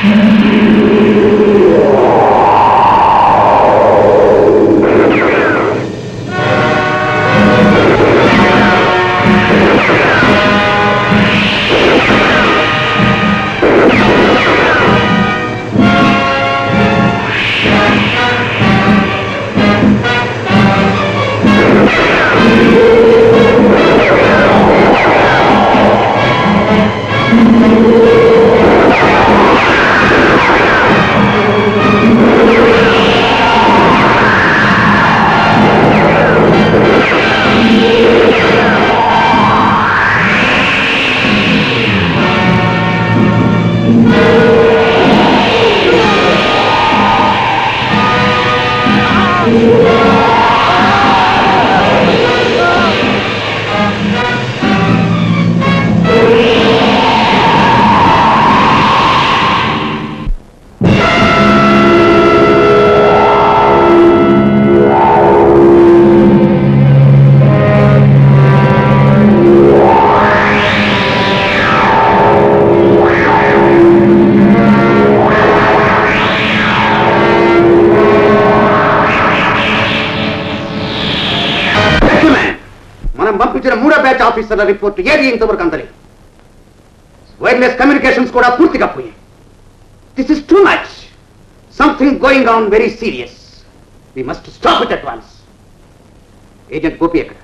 మనం పంపించిన మూడో బ్యాచ్ ఆఫీసర్ల రిపోర్ట్ ఏది ఇంతవరకు అందలేదు వైర్లెస్ కమ్యూనికేషన్స్ కూడా పూర్తిగా పోయాయి this is too much something going on very serious we must stop it at once agent Gopi ఎక్కడ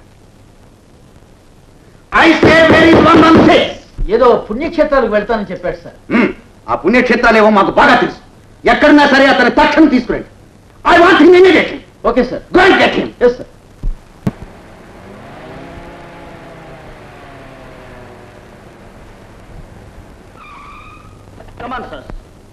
I say very one one six ఏదో పుణ్యక్షేత్రాలకు వెళ్తానని చెప్పాడు సార్ ఆ పుణ్యక్షేత్రాలేవో మాకు బాగా తెలుసు ఎక్కడున్నా సరే అతని తక్షణం తీసుకురండి I want him immediately okay sir go and get him yes sir come on sir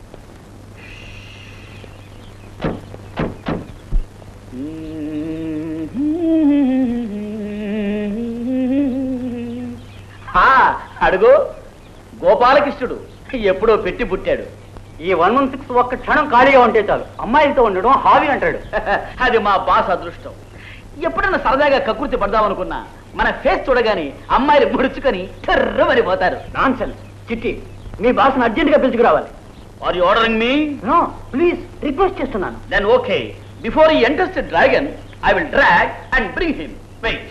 అడుగు గోపాలకృష్ణుడు ఎప్పుడో పెట్టి పుట్టాడు ఈ వన్ వన్ సిక్స్ ఒక్క క్షణం ఖాళీగా ఉంటే చాలు అమ్మాయిలతో ఉండడం హాబీ అంటాడు అది మా బాస్ అదృష్టం ఎప్పుడైనా సరదాగా కకృతి పడదామనుకున్నా మన ఫేస్ చూడగానే అమ్మాయిలు ముడుచుకొని కర్రమని పోతారు నాన్ చిట్టి మీ బాస్ని అర్జెంట్ గా పిలుచుకురావాలి are you ordering me no please request చేస్తున్నాను then okay before he enters the dragon I will drag and bring him wait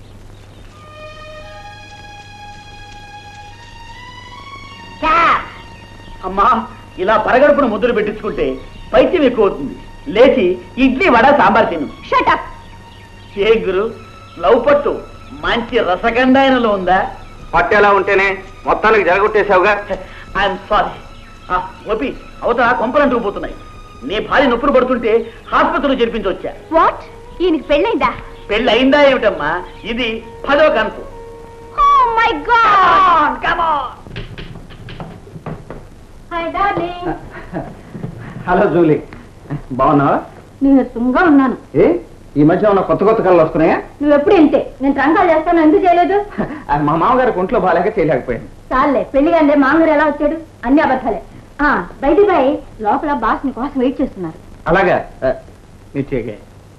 అమ్మా ఇలా పరగడుపున ముద్దులు పెట్టించుకుంటే పైత్యం ఎక్కువ అవుతుంది లేచి ఇడ్లీ వడ సాంబార్ తిను షటప్ ఏ గురు లవ్ పట్టు మంచి రసగంధాయనలో ఉందా పట్టేలా ఉంటేనే మొత్తానికి జరగొట్టేశావుగా ఐఎమ్ సారీ గోపి అవతల కొంపలంటూ పోతున్నాయి నీ భార్య నొప్పులు పడుతుంటే హాస్పిటల్లో చేర్పించొచ్చా వాట్ ఈయనకి పెళ్ళైందా పెళ్ళి అయిందా ఏమిటమ్మా ఇది పదో కనుపు oh my god hi darling hello Julie బాగున్నావా నీరసంగా ఉన్నాను ఏ ఈ మధ్య ఉన్న కొత్త కొత్త కళలు వస్తున్నాయా నువ్వు ఎప్పుడు ఇంతే నేను ట్రంకాలు చేస్తాను ఎందుకు చేయలేదు ఆ, మా మామగారికి ఒంట్లో బాగాలేక చేయలేకపోయాను చాలే పెళ్లి కంటే మామగారు ఎలా వచ్చాడు అన్ని అబద్ధాలే ఆ బయటి బాయ్ లోపల బాస్ ని కోసం వెయిట్ చేస్తున్నారు అలాగా ఆ, నిశ్చయగా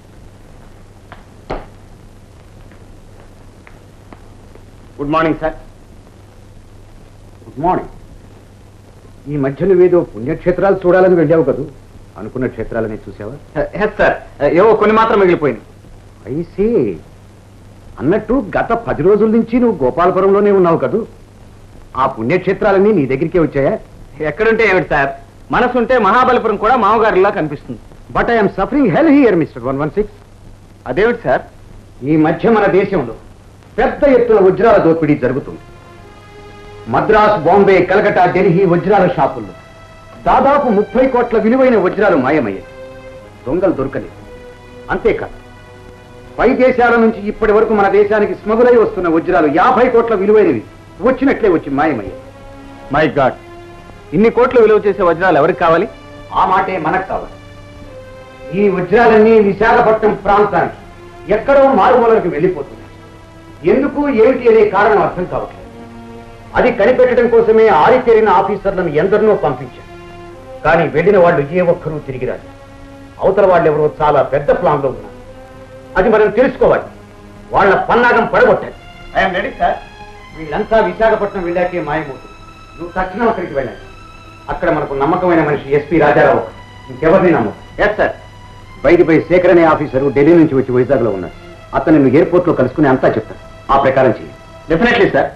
good morning sir good morning ఈ మధ్య నువ్వేదో పుణ్యక్షేత్రాలు చూడాలని వెళ్ళావు కదూ అనుకున్న క్షేత్రాలని చూసావా ఎస్ సార్ ఏవో కొన్ని మాత్రం మిగిలిపోయింది ఐసీ అన్నట్టు గత పది రోజుల నుంచి నువ్వు గోపాలపురంలోనే ఉన్నావు కదూ ఆ పుణ్యక్షేత్రాలన్నీ నీ దగ్గరికే వచ్చాయా ఎక్కడుంటే ఏమిటి సార్ మనసుంటే మహాబలిపురం కూడా మామగారిలా కనిపిస్తుంది but I'm suffering hell here mister one one six అదేమిటి సార్ ఈ మధ్య మన దేశంలో పెద్ద ఎత్తున వజ్రాల దోపిడీ జరుగుతుంది మద్రాస్ బాంబే కలకటా ఢిల్లీ వజ్రాల షాపుల్లో దాదాపు ముప్పై కోట్ల విలువైన వజ్రాలు మాయమయ్యాయి దొంగలు దొరకలేదు అంతేకాదు పై దేశాల నుంచి ఇప్పటి వరకు మన దేశానికి స్మగులై వస్తున్న వజ్రాలు యాభై కోట్ల విలువైనవి వచ్చినట్లే వచ్చి మాయమయ్యాయి మై గాడ్ ఇన్ని కోట్ల విలువ చేసే వజ్రాలు ఎవరికి కావాలి ఆ మాటే మనకు కావాలి ఈ వజ్రాలన్నీ విశాఖపట్నం ప్రాంతానికి ఎక్కడో మారుమూలకు వెళ్ళిపోతున్నాయి ఎందుకు ఏమిటి అనే కారణం అర్థం కావట్లేదు అది కనిపెట్టడం కోసమే ఆరితేరిన ఆఫీసర్లను ఎందరినో పంపించారు కానీ వెళ్ళిన వాళ్ళు ఏ ఒక్కరూ తిరిగి రాదు అవతల వాళ్ళు ఎవరో చాలా పెద్ద ప్లాన్లో ఉన్నారు అది మనం తెలుసుకోవాలి వాళ్ళ పన్నాగం పడగొట్టాలి ఐఎమ్ రెడీ సార్ వీళ్ళంతా విశాఖపట్నం వెళ్ళాకే మాయమవుతుంది నువ్వు తక్షణం అక్కడికి వెళ్ళాలి అక్కడ మనకు నమ్మకమైన మనిషి ఎస్పీ రాజారావు ఇంకెవరిని నమ్మకం ఎస్ సార్ బయటిపై శేఖర్ అనే ఆఫీసరు ఢిల్లీ నుంచి వచ్చి వైజాగ్ లో ఉన్నాడు అతను నువ్వు ఎయిర్పోర్ట్ లో కలుసుకుని అంతా చెప్తాను ఆ ప్రకారం చెయ్యి definitely sir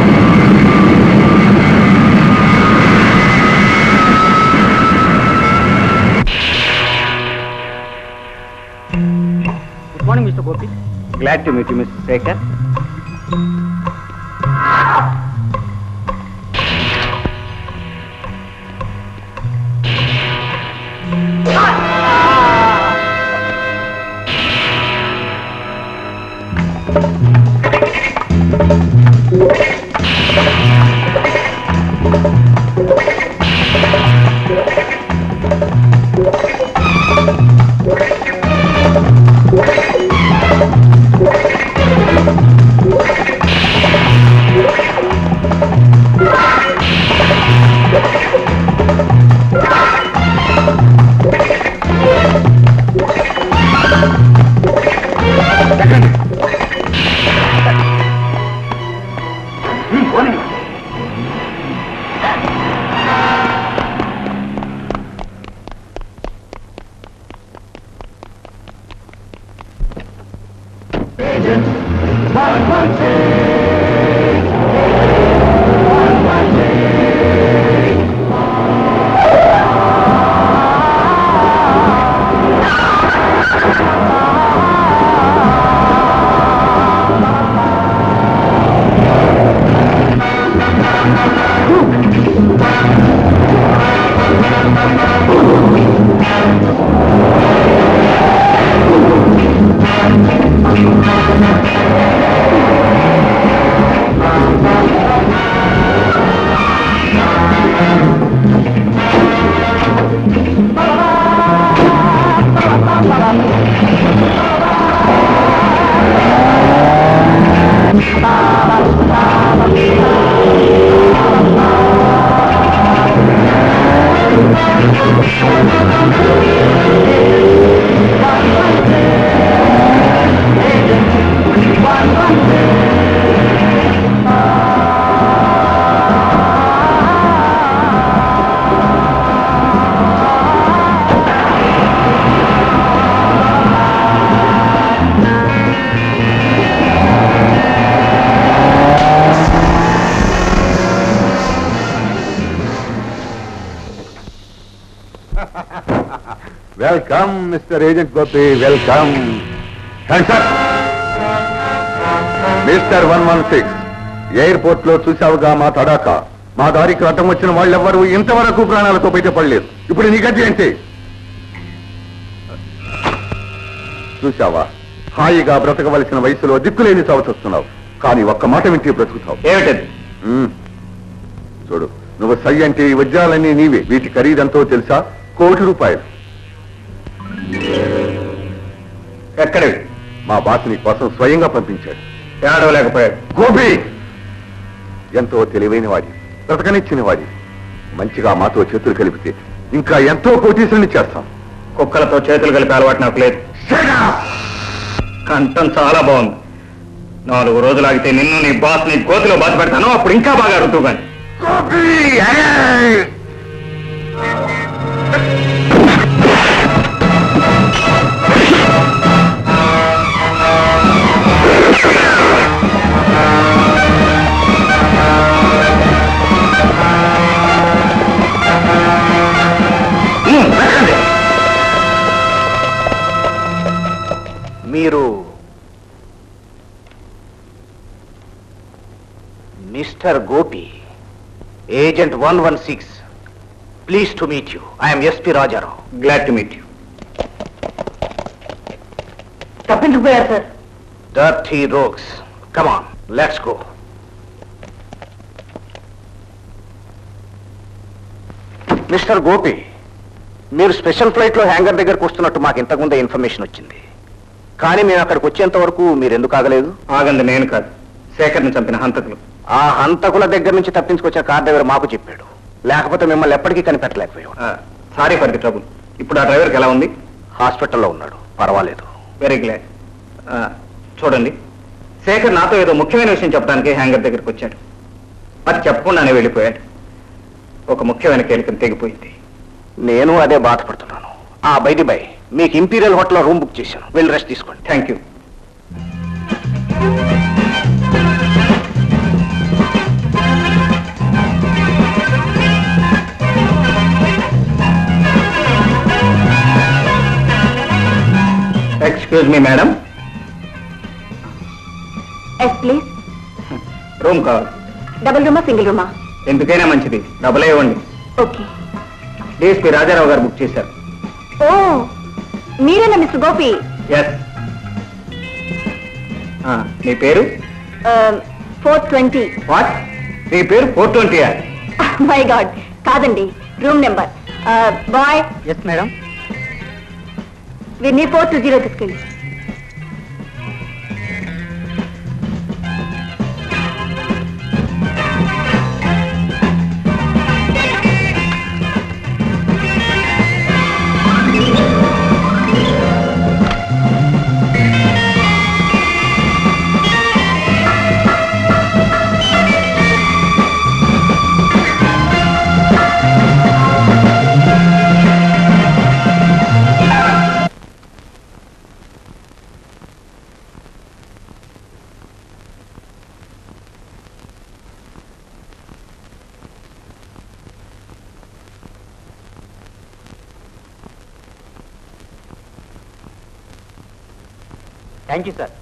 good morning mister Gopi glad to meet you mister Shekhar welcome mister agent Gopi welcome mister one one six airport లో చూసావుగా మా తడాక మా దారికి అడ్డం వచ్చిన వాళ్ళెవ్వరూ ఇంతవరకు ప్రాణాలతో బయటపడలేదు ఇప్పుడు నీ గతి ఏంటి చూసావా హాయిగా బ్రతకవలసిన వయసులో దిక్కులేని చావచొస్తున్నావు కానీ ఒక్క మాట వింటే బ్రతుకుతావు ఏమిటది మ్మ్. చూడు నువ్వు సై అంటే ఈ వజ్రాలన్నీ నీవే వీటి ఖరీదంతో తెలుసా కోటి రూపాయలు ఎక్కడివి మా బాస్ నీ కోసం స్వయంగా పంపించాడు ఏడవలేకపోయాడు గోపి ఎంతో తెలివైన వాడి బ్రతకనిచ్చిన వాడి మంచిగా మాతో చేతులు కలిపితే ఇంకా ఎంతో కోటీసుల్ని చేస్తాం కుక్కలతో చేతులు కలిపే అలవాటు నాకు లేదు కంఠం చాలా బాగుంది నాలుగు రోజులు ఆగితే నిన్ను నీ బాస్ నీ గోతిలో బాధ పెడతాను అప్పుడు ఇంకా బాగా అడుగుతూ కానీ గోపి ఏయ్! మీరు mister Gopi agent one one six please to meet you I'm SP Rajarao glad to meet you తప్పించుకుపోయారు sir dirty rogues come on let's go mister Gopi మీరు స్పెషల్ ఫ్లైట్ లో హ్యాంగర్ దగ్గరకు వస్తున్నట్టు మాకు ఇంతకుముందే ఇన్ఫర్మేషన్ వచ్చింది కానీ మేము అక్కడికి వచ్చేంత వరకు మీరు ఎందుకు ఆగలేదు ఆగంది నేను కాదు శేఖర్ని చంపిన హంతకులు ఆ హంతకుల దగ్గర నుంచి తప్పించుకొచ్చిన కార్ డ్రైవర్ మాకు చెప్పాడు లేకపోతే మిమ్మల్ని ఎప్పటికీ కనిపెట్టలేకపోయాడు సారీ ఫర్ ది ట్రబుల్ ఇప్పుడు ఆ డ్రైవర్కి ఎలా ఉంది హాస్పిటల్లో ఉన్నాడు పర్వాలేదు వెరీ గ్లాడ్ చూడండి శేఖర్ నాతో ఏదో ముఖ్యమైన విషయం చెప్పడానికి హ్యాంగర్ దగ్గరికి వచ్చాడు అది చెప్పకుండానే వెళ్ళిపోయాడు ఒక ముఖ్యమైన కీలకం తెగిపోయింది నేను అదే బాధపడుతున్నాను ఆ బయటి బై మీకు ఇంపీరియల్ హోటల్ రూమ్ బుక్ చేశాను వెళ్ళి రెస్ట్ తీసుకోండి thank you excuse me madam yes please room కావాలి డబుల్ రూమా సింగిల్ రూమా ఎందుకైనా మంచిది డబ్బులే ఇవ్వండి ఓకే డిఎస్పీ రాజారావు గారు బుక్ చేశారు ఓ మీరేనా మిస్టర్ గోపి ఎస్ మీ పేరు ఫోర్ ట్వంటీ వాట్ మీ పేరు ఫోర్ ట్వంటీ మై గాడ్ కాదండి room number boy yes madam వీరిని ఫోర్ టూ జీరో తీసుకెళ్ళి thank you sir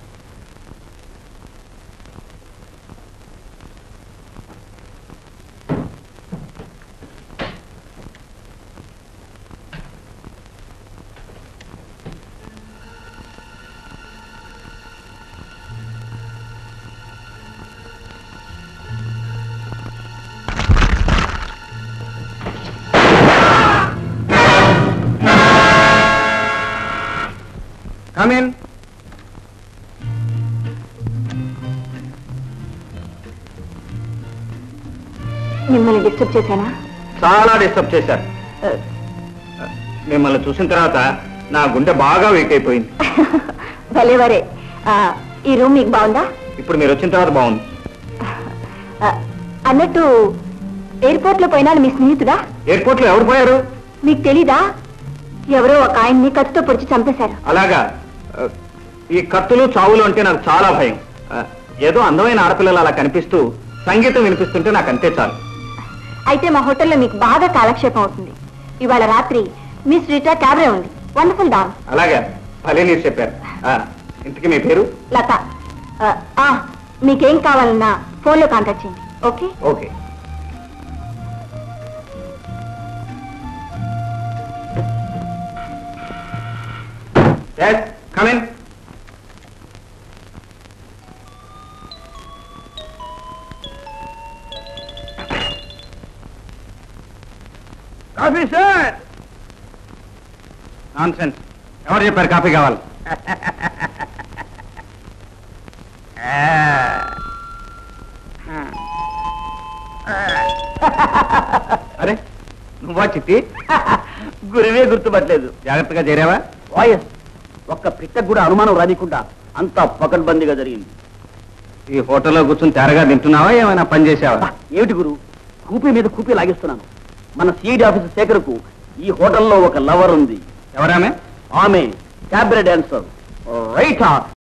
come in మిమ్మల్ని డిస్టర్బ్ చేశానా చాలా డిస్టర్బ్ చేశారు మిమ్మల్ని చూసిన తర్వాత నా గుండె బాగా వీక్ అయిపోయింది భలే వరే ఆ, ఈ రూమ్ మీకు బాగుందా ఇప్పుడు మీరు వచ్చిన తర్వాత బాగుంది ఆ, అన్నట్టు ఎయిర్పోర్ట్ లో పోయినా మీ స్నేహితుడా ఎయిర్పోర్ట్ లో ఎవరు పోయారు మీకు తెలీదా ఎవరో ఒక ఆయన్ని కత్తితో పొడిచి చంపేశారు అలాగా ఆ, ఈ కత్తులు చావులు అంటే నాకు చాలా భయం ఆ, ఏదో అందమైన ఆడపిల్లలు అలా కనిపిస్తూ సంగీతం వినిపిస్తుంటే నాకు అంతే చాలు అయితే మా హోటల్లో మీకు బాగా కాలక్షేపం అవుతుంది ఇవాళ రాత్రి మిస్ రీటా క్యాబ్రే ఉంది వండర్ఫుల్ డామ్ అలాగా భలే మీరు చెప్పారు ఆ, ఇంతకీ మీ పేరు లత ఆ, ఆ, మీకేం కావాలన్నా ఫోన్లో కాంటాక్ట్ చేయండి okay okay come in coffee sir nonsense ఎవరు చెప్పారు కాఫీ కావాలి అరే నువ్వా చిట్టి గురువే గుర్తుపట్టలేదు జాగ్రత్తగా చేరావా వాయస్ ఒక్క పిట్టకు కూడా అనుమానం రానికుండా అంతా పకడ్బందీగా జరిగింది ఈ హోటల్లో కూర్చొని తెరగా తింటున్నావా ఏమైనా పని చేసావా అబ్బా, ఏమిటి గురు కూపీ మీద కూపీ లాగిస్తున్నాను మన సిఐడి ఆఫీసర్ శేఖర్కు ఈ హోటల్లో ఒక లవర్ ఉంది ఎవరామే ఆమె క్యాబరే డాన్సర్ రైటా